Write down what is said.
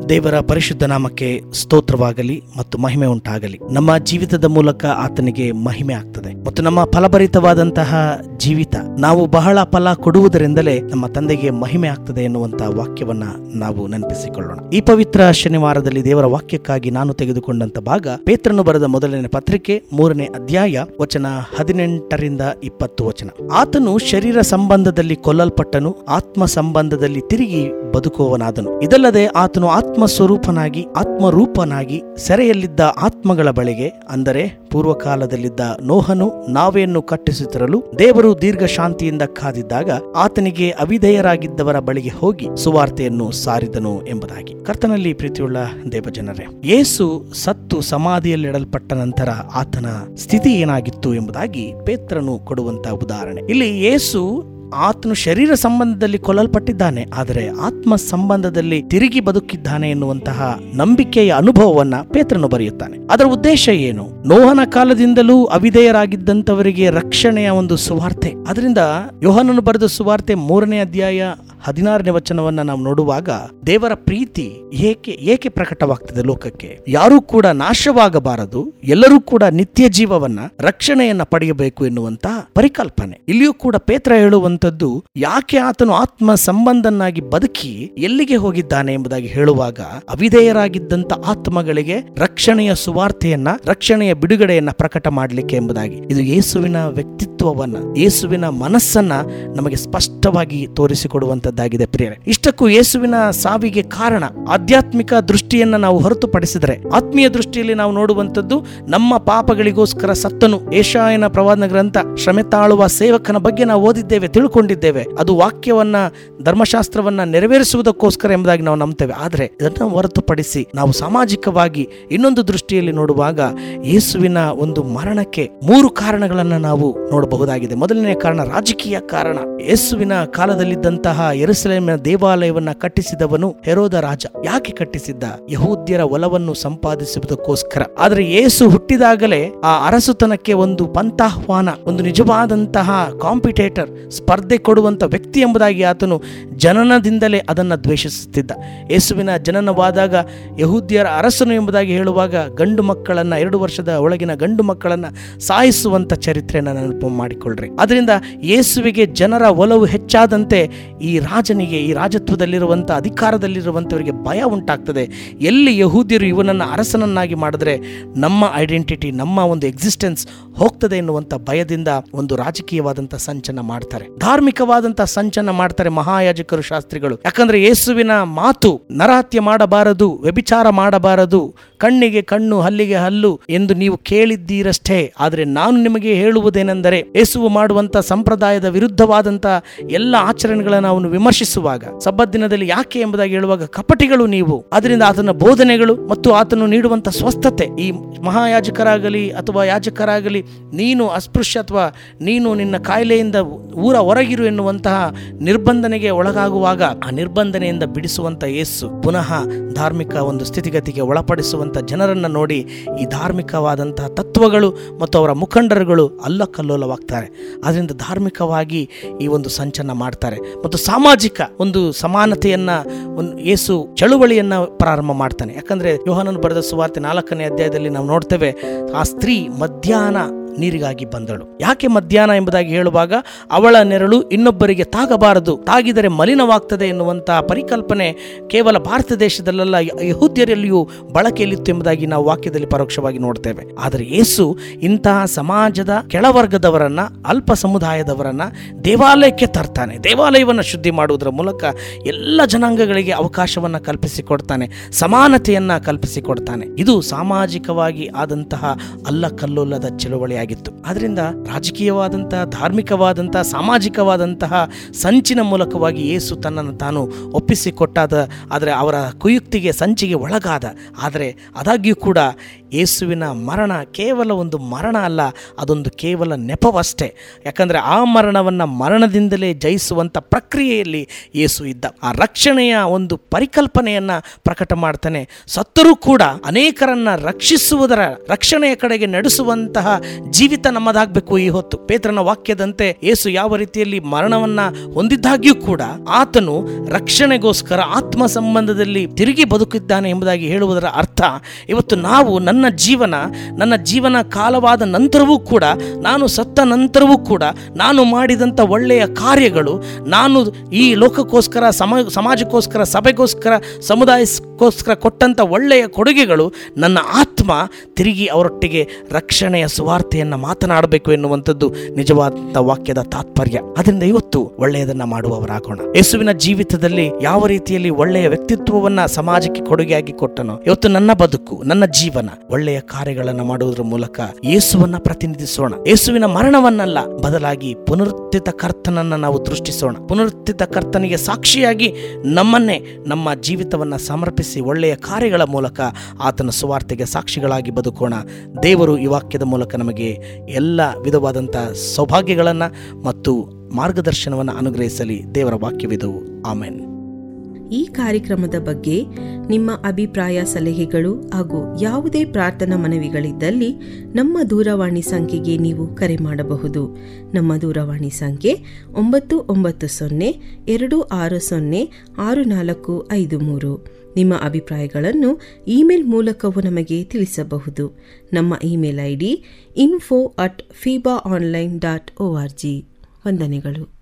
ದೇವರ ಪರಿಶುದ್ಧ ನಾಮಕ್ಕೆ ಸ್ತೋತ್ರವಾಗಲಿ ಮತ್ತು ಮಹಿಮೆ ಉಂಟಾಗಲಿ ನಮ್ಮ ಜೀವಿತದ ಮೂಲಕ ಆತನಿಗೆ ಮಹಿಮೆ ಆಗ್ತದೆ ಮತ್ತು ನಮ್ಮ ಫಲಭರಿತವಾದಂತಹ ಜೀವಿತ ನಾವು ಬಹಳ ಫಲ ಕೊಡುವುದರಿಂದಲೇ ನಮ್ಮ ತಂದೆಗೆ ಮಹಿಮೆ ಆಗ್ತದೆ ಎನ್ನುವಂತ ವಾಕ್ಯವನ್ನ ನಾವು ನೆನಪಿಸಿಕೊಳ್ಳೋಣ ಈ ಪವಿತ್ರ ಶನಿವಾರದಲ್ಲಿ ದೇವರ ವಾಕ್ಯಕ್ಕಾಗಿ ನಾನು ತೆಗೆದುಕೊಂಡಂತ ಭಾಗ ಪೇತ್ರನು ಬರೆದ ಮೊದಲನೇ ಪತ್ರಿಕೆ ಮೂರನೇ ಅಧ್ಯಾಯ ವಚನ ಹದಿನೆಂಟರಿಂದ ಇಪ್ಪತ್ತು ವಚನ ಆತನು ಶರೀರ ಸಂಬಂಧದಲ್ಲಿ ಕೊಲ್ಲಲ್ಪಟ್ಟನು ಆತ್ಮ ಸಂಬಂಧದಲ್ಲಿ ತಿರುಗಿ ಬದುಕುವವನಾದನು ಇದಲ್ಲದೆ ಆತನು ಆತ್ಮ ಸ್ವರೂಪನಾಗಿ ಆತ್ಮರೂಪನಾಗಿ ಸೆರೆಯಲ್ಲಿದ್ದ ಆತ್ಮಗಳ ಬಳಿಗೆ ಅಂದರೆ ಪೂರ್ವಕಾಲದಲ್ಲಿದ್ದ ನೋಹನು ನಾವೆಯನ್ನು ಕಟ್ಟಿಸುತ್ತಿರಲು ದೇವರು ದೀರ್ಘ ಶಾಂತಿಯಿಂದ ಕಾದಿದ್ದಾಗ ಆತನಿಗೆ ಅವಿಧೇಯರಾಗಿದ್ದವರ ಬಳಿಗೆ ಹೋಗಿ ಸುವಾರ್ತೆಯನ್ನು ಸಾರಿದನು ಎಂಬುದಾಗಿ ಕರ್ತನಲ್ಲಿ ಪ್ರೀತಿಯುಳ್ಳ ದೇವಜನರೇ ಯೇಸು ಸತ್ತು ಸಮಾಧಿಯಲ್ಲಿಡಲ್ಪಟ್ಟ ನಂತರ ಆತನ ಸ್ಥಿತಿ ಏನಾಗಿತ್ತು ಎಂಬುದಾಗಿ ಪೇತ್ರನು ಕೊಡುವಂತ ಉದಾಹರಣೆ ಇಲ್ಲಿ ಯೇಸು ಆತನು ಶರೀರ ಸಂಬಂಧದಲ್ಲಿ ಕೊಲ್ಲಲ್ಪಟ್ಟಿದ್ದಾನೆ ಆದರೆ ಆತ್ಮ ಸಂಬಂಧದಲ್ಲಿ ತಿರುಗಿ ಬದುಕಿದ್ದಾನೆ ಎನ್ನುವಂತಹ ನಂಬಿಕೆಯ ಅನುಭವವನ್ನ ಪೇತ್ರನು ಬರೆಯುತ್ತಾನೆ ಅದರ ಉದ್ದೇಶ ಏನು ನೋಹನ ಕಾಲದಿಂದಲೂ ಅವಿಧೇಯರಾಗಿದ್ದಂತವರಿಗೆ ರಕ್ಷಣೆಯ ಒಂದು ಸುವಾರ್ತೆ ಅದರಿಂದ ಯೋಹನನು ಬರೆದ ಸುವಾರ್ತೆ ಮೂರನೇ ಅಧ್ಯಾಯ ಹದಿನಾರನೇ ವಚನವನ್ನ ನಾವು ನೋಡುವಾಗ ದೇವರ ಪ್ರೀತಿ ಏಕೆ ಏಕೆ ಪ್ರಕಟವಾಗ್ತದೆ ಲೋಕಕ್ಕೆ ಯಾರೂ ಕೂಡ ನಾಶವಾಗಬಾರದು ಎಲ್ಲರೂ ಕೂಡ ನಿತ್ಯ ಜೀವವನ್ನ ರಕ್ಷಣೆಯನ್ನ ಪಡೆಯಬೇಕು ಎನ್ನುವಂತ ಪರಿಕಲ್ಪನೆ ಇಲ್ಲಿಯೂ ಕೂಡ ಪೇತ್ರ ಹೇಳುವಂತದ್ದು ಯಾಕೆ ಆತನು ಆತ್ಮ ಸಂಬಂಧನಾಗಿ ಬದುಕಿ ಎಲ್ಲಿಗೆ ಹೋಗಿದ್ದಾನೆ ಎಂಬುದಾಗಿ ಹೇಳುವಾಗ ಅವಿಧೇಯರಾಗಿದ್ದಂತ ಆತ್ಮಗಳಿಗೆ ರಕ್ಷಣೆಯ ಸುವಾರ್ತೆಯನ್ನ ರಕ್ಷಣೆಯ ಬಿಡುಗಡೆಯನ್ನ ಪ್ರಕಟ ಮಾಡಲಿಕ್ಕೆ ಎಂಬುದಾಗಿ ಇದು ಯೇಸುವಿನ ವ್ಯಕ್ತಿತ್ವವನ್ನ ಯೇಸುವಿನ ಮನಸ್ಸನ್ನ ನಮಗೆ ಸ್ಪಷ್ಟವಾಗಿ ತೋರಿಸಿಕೊಡುವಂತದ್ದಾಗಿದೆ ಪ್ರಿಯರೇ ಇಷ್ಟಕ್ಕೂ ಯೇಸುವಿನ ಸಾವಿಗೆ ಕಾರಣ ಆಧ್ಯಾತ್ಮಿಕ ದೃಷ್ಟಿಯನ್ನ ನಾವು ಹೊರತುಪಡಿಸಿದರೆ ಆತ್ಮೀಯ ದೃಷ್ಟಿಯಲ್ಲಿ ನಾವು ನೋಡುವಂತದ್ದು ನಮ್ಮ ಪಾಪಗಳಿಗೋಸ್ಕರ ಸತ್ತನು ಏಷಾಯನ ಪ್ರವಾದನ ಗ್ರಂಥ ಶ್ರಮೆ ತಾಳುವ ಸೇವಕನ ಬಗ್ಗೆ ನಾವು ಓದಿದ್ದೇವೆ ತಿಳ್ಕೊಂಡಿದ್ದೇವೆ ಅದು ವಾಕ್ಯವನ್ನ ಧರ್ಮಶಾಸ್ತ್ರವನ್ನ ನೆರವೇರಿಸುವುದಕ್ಕೋಸ್ಕರ ಎಂಬುದಾಗಿ ನಾವು ನಂಬ್ತೇವೆ ಆದರೆ ಇದನ್ನು ಹೊರತುಪಡಿಸಿ ನಾವು ಸಾಮಾಜಿಕವಾಗಿ ಇನ್ನೊಂದು ದೃಷ್ಟಿಯಲ್ಲಿ ನೋಡುವಾಗ ಯೇಸುವಿನ ಒಂದು ಮರಣಕ್ಕೆ ಮೂರು ಕಾರಣಗಳನ್ನ ನಾವು ನೋಡಬಹುದಾಗಿದೆ ಮೊದಲನೇ ಕಾರಣ ರಾಜಕೀಯ ಕಾರಣ ಯೇಸುವಿನ ಕಾಲದಲ್ಲಿದ್ದಂತಹ ಯೆರೂಸಲೇಮಿನ ದೇವಾಲಯವನ್ನ ಕಟ್ಟಿಸಿದವನು ಹೆರೋದ ರಾಜ ಯಾಕೆ ಕಟ್ಟಿಸಿದ್ದ ಯಹೂದ್ಯರ ಒಲವನ್ನು ಸಂಪಾದಿಸುವುದಕ್ಕೋಸ್ಕರ ಆದರೆ ಯೇಸು ಹುಟ್ಟಿದಾಗಲೇ ಆ ಅರಸುತನಕ್ಕೆ ಒಂದು ಪಂತಾಹ್ವಾನ ಒಂದು ನಿಜವಾದಂತಹ ಕಾಂಪಿಟೇಟರ್ ಸ್ಪರ್ಧೆ ಕೊಡುವಂತ ವ್ಯಕ್ತಿ ಎಂಬುದಾಗಿ ಆತನು ಜನನದಿಂದಲೇ ಅದನ್ನ ದ್ವೇಷಿಸುತ್ತಿದ್ದ ಯೇಸುವಿನ ಜನನವಾದಾಗ ಯಹೂದ್ಯರ ಅರಸನು ಎಂಬುದಾಗಿ ಹೇಳುವಾಗ ಗಂಡು ಮಕ್ಕಳನ್ನ ಎರಡು ವರ್ಷದ ಒಳಗಿನ ಗಂಡು ಮಕ್ಕಳನ್ನ ಸಾಯಿಸುವಂತ ಚರಿತ್ರೆಯನ್ನ ನೆನಪು ಮಾಡಿಕೊಳ್ಳ್ರಿ ಅದರಿಂದ ಯೇಸುವಿಗೆ ಜನರ ಒಲವು ಹೆಚ್ಚಾದಂತೆ ಈ ರಾಜನಿಗೆ ಈ ರಾಜತ್ವದಲ್ಲಿರುವಂಥ ಅಧಿಕಾರದಲ್ಲಿರುವಂಥವರಿಗೆ ಭಯ ಉಂಟಾಗ್ತದೆ ಎಲ್ಲಿ ಯಹೂದ್ಯರು ಇವನನ್ನು ಅರಸನನ್ನಾಗಿ ಮಾಡಿದ್ರೆ ನಮ್ಮ ಐಡೆಂಟಿಟಿ ನಮ್ಮ ಒಂದು ಎಕ್ಸಿಸ್ಟೆನ್ಸ್ ಹೋಗ್ತದೆ ಎನ್ನುವಂಥ ಭಯದಿಂದ ಒಂದು ರಾಜಕೀಯವಾದಂಥ ಸಂಚನ ಮಾಡ್ತಾರೆ ಧಾರ್ಮಿಕವಾದಂಥ ಸಂಚನ ಮಾಡ್ತಾರೆ ಮಹಾಯಾಜಕರು ಶಾಸ್ತ್ರಿಗಳು ಯಾಕಂದ್ರೆ ಯೇಸುವಿನ ಮಾತು ನರಹತ್ಯೆ ಮಾಡಬಾರದು ವ್ಯಭಿಚಾರ ಮಾಡಬಾರದು ಕಣ್ಣಿಗೆ ಕಣ್ಣು ಹಲ್ಲಿಗೆ ಹಲ್ಲು ಎಂದು ನೀವು ಕೇಳಿದ್ದೀರಷ್ಟೇ ಆದರೆ ನಾನು ನಿಮಗೆ ಹೇಳುವುದೇನೆಂದರೆ ಯೇಸುವು ಮಾಡುವಂತ ಸಂಪ್ರದಾಯದ ವಿರುದ್ಧವಾದಂತ ಎಲ್ಲ ಆಚರಣೆಗಳನ್ನು ಅವನು ವಿಮರ್ಶಿಸುವಾಗ ಸಬ್ಬತ್ ದಿನದಲ್ಲಿ ಯಾಕೆ ಎಂಬುದಾಗಿ ಹೇಳುವಾಗ ಕಪಟಿಗಳು ನೀವು ಅದರಿಂದ ಆತನ ಬೋಧನೆಗಳು ಮತ್ತು ಆತನು ನೀಡುವಂತ ಸ್ವಸ್ಥತೆ ಈ ಮಹಾಯಾಜಕರಾಗಲಿ ಅಥವಾ ಯಾಜಕರಾಗಲಿ ನೀನು ಅಸ್ಪೃಶ್ಯ ಅಥವಾ ನೀನು ನಿನ್ನ ಕಾಯಿಲೆಯಿಂದ ಊರ ಹೊರಗಿರು ಎನ್ನುವಂತಹ ನಿರ್ಬಂಧನೆಗೆ ಒಳಗಾಗುವಾಗ ಆ ನಿರ್ಬಂಧನೆಯಿಂದ ಬಿಡಿಸುವಂತ ಯೇಸು ಪುನಃ ಧಾರ್ಮಿಕ ಒಂದು ಸ್ಥಿತಿಗತಿಗೆ ಒಳಪಡಿಸುವಂತ ಜನರನ್ನ ನೋಡಿ ಈ ಧಾರ್ಮಿಕವಾದಂತಹ ತತ್ವಗಳು ಮತ್ತು ಅವರ ಮುಖಂಡರುಗಳು ಅಲ್ಲಕಲ್ಲೋಲವಾಗ್ತಾರೆ ಅದರಿಂದ ಧಾರ್ಮಿಕವಾಗಿ ಈ ಒಂದು ಸಂಚನ ಮಾಡ್ತಾರೆ ಮತ್ತು ಸಾಮಾಜಿಕ ಒಂದು ಸಮಾನತೆಯನ್ನ ಒಂದು ಯೇಸು ಚಳುವಳಿಯನ್ನ ಪ್ರಾರಂಭ ಮಾಡ್ತಾನೆ ಯಾಕಂದ್ರೆ ಯೋಹಾನನು ಬರೆದ ಸುವಾರ್ತೆ ನಾಲ್ಕನೇ ಅಧ್ಯಾಯದಲ್ಲಿ ನಾವು ನೋಡ್ತೇವೆ ಆ ಸ್ತ್ರೀ ಮಧ್ಯಾಹ್ನ ನೀರಿಗಾಗಿ ಬಂದಳು ಯಾಕೆ ಮಧ್ಯಾಹ್ನ ಎಂಬುದಾಗಿ ಹೇಳುವಾಗ ಅವಳ ನೆರಳು ಇನ್ನೊಬ್ಬರಿಗೆ ತಾಗಬಾರದು ತಾಗಿದರೆ ಮಲಿನವಾಗ್ತದೆ ಎನ್ನುವಂತಹ ಪರಿಕಲ್ಪನೆ ಕೇವಲ ಭಾರತ ದೇಶದಲ್ಲೆಲ್ಲ ಯಹೂದ್ಯರಲ್ಲಿಯೂ ಬಳಕೆಯಲ್ಲಿತ್ತು ಎಂಬುದಾಗಿ ನಾವು ವಾಕ್ಯದಲ್ಲಿ ಪರೋಕ್ಷವಾಗಿ ನೋಡ್ತೇವೆ ಆದರೆ ಯೇಸು ಇಂತಹ ಸಮಾಜದ ಕೆಳವರ್ಗದವರನ್ನ ಅಲ್ಪ ಸಮುದಾಯದವರನ್ನ ದೇವಾಲಯಕ್ಕೆ ತರ್ತಾನೆ ದೇವಾಲಯವನ್ನು ಶುದ್ಧಿ ಮಾಡುವುದರ ಮೂಲಕ ಎಲ್ಲ ಜನಾಂಗಗಳಿಗೆ ಅವಕಾಶವನ್ನು ಕಲ್ಪಿಸಿಕೊಡ್ತಾನೆ ಸಮಾನತೆಯನ್ನ ಕಲ್ಪಿಸಿಕೊಡ್ತಾನೆ ಇದು ಸಾಮಾಜಿಕವಾಗಿ ಆದಂತಹ ಅಲ್ಲಕಲ್ಲೋಲದ ಚಳುವಳಿಯಾಗಿತ್ತು ಆದ್ರಿಂದ ರಾಜಕೀಯವಾದಂತಹ ಧಾರ್ಮಿಕವಾದಂತಹ ಸಾಮಾಜಿಕವಾದಂತಹ ಸಂಚಿನ ಮೂಲಕವಾಗಿ ಯೇಸು ತನ್ನನ್ನು ತಾನು ಒಪ್ಪಿಸಿಕೊಟ್ಟಾದ ಆದರೆ ಅವರ ಕುಯುಕ್ತಿಗೆ ಸಂಚಿಗೆ ಒಳಗಾದ ಆದರೆ ಆದಾಗ್ಯೂ ಕೂಡ ಯೇಸುವಿನ ಮರಣ ಕೇವಲ ಒಂದು ಮರಣ ಅಲ್ಲ ಅದೊಂದು ಕೇವಲ ನೆಪವಷ್ಟೇ ಯಾಕಂದರೆ ಆ ಮರಣವನ್ನು ಮರಣದಿಂದಲೇ ಜಯಿಸುವಂಥ ಪ್ರಕ್ರಿಯೆಯಲ್ಲಿ ಯೇಸು ಇದ್ದ ಆ ರಕ್ಷಣೆಯ ಒಂದು ಪರಿಕಲ್ಪನೆಯನ್ನು ಪ್ರಕಟ ಮಾಡ್ತಾನೆ ಸತ್ತರೂ ಕೂಡ ಅನೇಕರನ್ನ ರಕ್ಷಿಸುವುದರ ರಕ್ಷಣೆಯ ಕಡೆಗೆ ನಡೆಸುವಂತಹ ಜೀವಿತ ನಮ್ಮದಾಗಬೇಕು ಈ ಹೊತ್ತು ಪೇತ್ರನ ವಾಕ್ಯದಂತೆ ಯೇಸು ಯಾವ ರೀತಿಯಲ್ಲಿ ಮರಣವನ್ನ ಹೊಂದಿದ್ದಾಗ್ಯೂ ಕೂಡ ಆತನು ರಕ್ಷಣೆಗೋಸ್ಕರ ಆತ್ಮ ಸಂಬಂಧದಲ್ಲಿ ತಿರುಗಿ ಬದುಕಿದ್ದಾನೆ ಎಂಬುದಾಗಿ ಹೇಳುವುದರ ಅರ್ಥ ಇವತ್ತು ನಾವು ನನ್ನ ಜೀವನ ನನ್ನ ಜೀವನ ಕಾಲವಾದ ನಂತರವೂ ಕೂಡ ನಾನು ಸತ್ತ ನಂತರವೂ ಕೂಡ ನಾನು ಮಾಡಿದಂಥ ಒಳ್ಳೆಯ ಕಾರ್ಯಗಳು ನಾನು ಈ ಲೋಕಕ್ಕೋಸ್ಕರ ಸಮ ಸಮಾಜಕ್ಕೋಸ್ಕರ ಸಭೆಗೋಸ್ಕರ ಸಮುದಾಯಕ್ಕೋಸ್ಕರ ಕೊಟ್ಟಂಥ ಒಳ್ಳೆಯ ಕೊಡುಗೆಗಳು ನನ್ನ ಆತ್ಮ ತಿರುಗಿ ಅವರೊಟ್ಟಿಗೆ ರಕ್ಷಣೆಯ ಸುವಾರ್ತೆಯನ್ನು ಮಾತನಾಡಬೇಕು ಎನ್ನುವಂಥದ್ದು ನಿಜವಾದ ವಾಕ್ಯದ ತಾತ್ಪರ್ಯ ಅದರಿಂದ ಇವತ್ತು ಒಳ್ಳೆಯದನ್ನ ಮಾಡುವವರಾಗೋಣ ಯೇಸುವಿನ ಜೀವಿತದಲ್ಲಿ ಯಾವ ರೀತಿಯಲ್ಲಿ ಒಳ್ಳೆಯ ವ್ಯಕ್ತಿತ್ವವನ್ನ ಸಮಾಜಕ್ಕೆ ಕೊಡುಗೆಯಾಗಿ ಕೊಟ್ಟನೋ ಇವತ್ತು ನನ್ನ ಬದುಕು ನನ್ನ ಜೀವನ ಒಳ್ಳೆಯ ಕಾರ್ಯಗಳನ್ನು ಮಾಡುವುದರ ಮೂಲಕ ಯೇಸುವನ್ನ ಪ್ರತಿನಿಧಿಸೋಣ ಯೇಸುವಿನ ಮರಣವನ್ನಲ್ಲ ಬದಲಾಗಿ ಪುನರುತ್ಥಿತ ಕರ್ತನನ್ನ ನಾವು ದೃಷ್ಟಿಸೋಣ ಪುನರುತ್ಥಿತ ಕರ್ತನಿಗೆ ಸಾಕ್ಷಿಯಾಗಿ ನಮ್ಮನ್ನೇ ನಮ್ಮ ಜೀವಿತವನ್ನ ಸಮರ್ಪಿಸಿ ಒಳ್ಳೆಯ ಕಾರ್ಯಗಳ ಮೂಲಕ ಆತನ ಸುವಾರ್ತೆಗೆ ಸಾಕ್ಷಿಗಳಾಗಿ ಬದುಕೋಣ ದೇವರು ಈ ವಾಕ್ಯದ ಮೂಲಕ ನಮಗೆ ಎಲ್ಲ ವಿಧವಾದಂಥ ಸೌಭಾಗ್ಯಗಳನ್ನು ಮತ್ತು ಮಾರ್ಗದರ್ಶನವನ್ನು ಅನುಗ್ರಹಿಸಲಿ ದೇವರ ವಾಕ್ಯವಿದು ಆಮೆನ್ ಈ ಕಾರ್ಯಕ್ರಮದ ಬಗ್ಗೆ ನಿಮ್ಮ ಅಭಿಪ್ರಾಯ ಸಲಹೆಗಳು ಹಾಗೂ ಯಾವುದೇ ಪ್ರಾರ್ಥನಾ ಮನವಿಗಳಿದ್ದಲ್ಲಿ ನಮ್ಮ ದೂರವಾಣಿ ಸಂಖ್ಯೆಗೆ ನೀವು ಕರೆ ಮಾಡಬಹುದು ನಮ್ಮ ದೂರವಾಣಿ ಸಂಖ್ಯೆ ಒಂಬತ್ತು ಒಂಬತ್ತು ಸೊನ್ನೆ ಎರಡು ಆರು ಸೊನ್ನೆ ಆರು ನಾಲ್ಕು ಐದು ಮೂರು ನಿಮ್ಮ ಅಭಿಪ್ರಾಯಗಳನ್ನು ಇಮೇಲ್ ಮೂಲಕವೂ ನಮಗೆ ತಿಳಿಸಬಹುದು ನಮ್ಮ email I D info at FEBA online dot O R G ವಂದನೆಗಳು